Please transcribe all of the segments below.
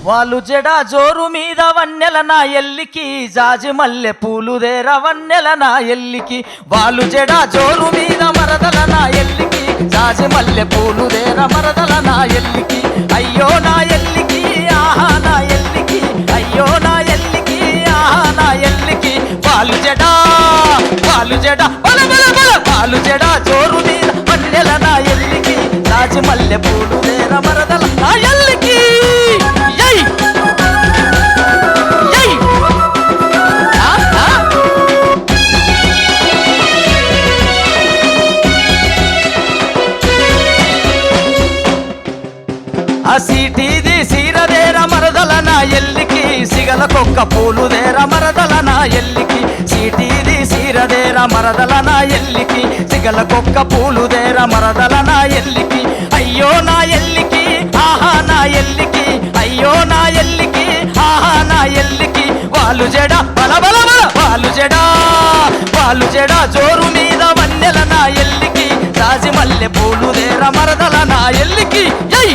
వాళ్ళు జడ జోరు మీద వన్నెల నా ఎల్లికి జాజి మల్లె పూలుదేర వన్నెల నా ఎల్లికి వాళ్ళు జడ జోరు మీద మరదల నా ఎల్లికి జాజి మల్లె పూలుదేర మరదల నా ఎల్లికి అయ్యో నా ఎల్లికి ఆహా నా ఎల్లికి అయ్యో నా ఎల్లికి ఆహా నా ఎల్లికి వాళ్ళు జడ వాళ్ళు జడ బల బల బల వాళ్ళు జడ జోరు మీద వన్నెల నా ఎల్లికి జాజి మల్లె పూలుదేర మరదల నా ఎల్లికి యై యై ఆ ఆ ఆ సీటీది సీరదేర మరదల నా ఎల్లికి సిగల కొక్క పూలుదేర మరదల నా ఎల్లికి సీటీది సీరదేర మరదల నా ఎల్లికి సిగల కొక్క పూలుదేర మరదల నా ఎల్లికి అయ్యో నా ఎల్లికి ఆహా నా ఎల్లికి అయ్యో నా ఎల్లికి ఆహా నా ఎల్లికి వాళ్ళు జడ బల బల బల వాళ్ళు జడ వాళ్ళు జడ జోరు మీద వన్నెల నా ఎల్లికి రాజి మల్లె పూలుదేర మరదల నా ఎల్లికి యై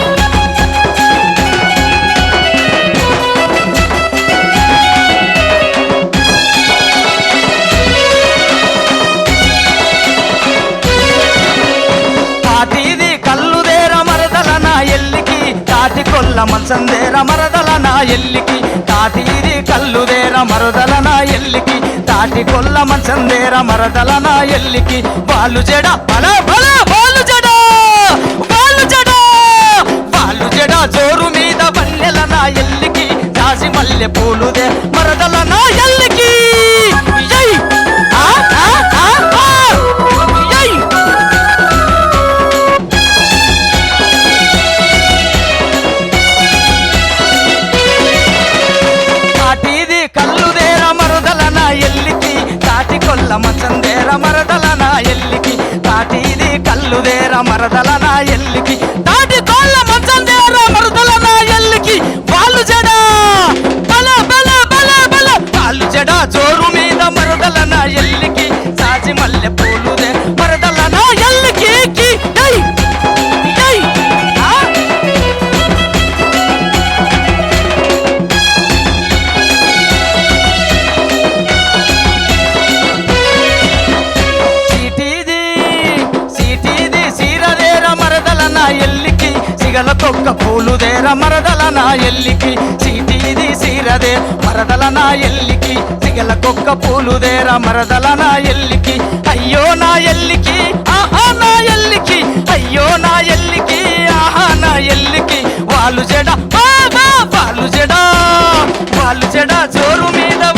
తాటిది కల్లుదేర మరదల నా ఎల్లికి తాటి కొల్ల మంచందేర మరదల నా ఎల్లికి తాటిది కల్లుదేర మరదల నా ఎల్లికి తాటి కొల్ల మంచందేర మరదల నా ఎల్లికి వాళ్ళు జడ బల బల వాళ్ళు జడ వాళ్ళు జడ వాళ్ళు జడ జోరు మీద వన్నెల నా ఎల్లికి జాజి మల్లె పూలుదే మరదల నా ఎల్లికి యై ఆ ఆ ఆ ఆ యై తాటిది కల్లుదేర మరదల నా ఎల్లికి తాటి కొల్ల మంచందేర మరదల నా ఎల్లికి తాటిది కల్లుదేర మరదల నా ఎల్లికి తాటి కొల్ల మంచందేర మరదల నా ఎల్లికి వాళ్ళు జడ బల బల బల బల వాళ్ళు జడ జోరు మీద మరదల నా ఎల్లికి సాజి మల్లె పూలుదే మరదల నా ఎల్లికి కి, ఏయ్, ఏయ్, ఆ సీటీది సీటీది సీరదేర మరదల నా ఎల్లికి సిగల తొక్క పూలుదేర మరదల నా ఎల్లికి సీటీది సీరదే మరదల నా ఎల్లికి సిగల కొక్క పూలుదేర మరదల నా ఎల్లికి అయ్యో నా ఎల్లికి ఆహా నా ఎల్లికి అయ్యో నా ఎల్లికి ఆహా నా ఎల్లికి వాళ్ళు జడ బా బా వాళ్ళు జడ వాళ్ళు జడ జోరు మీద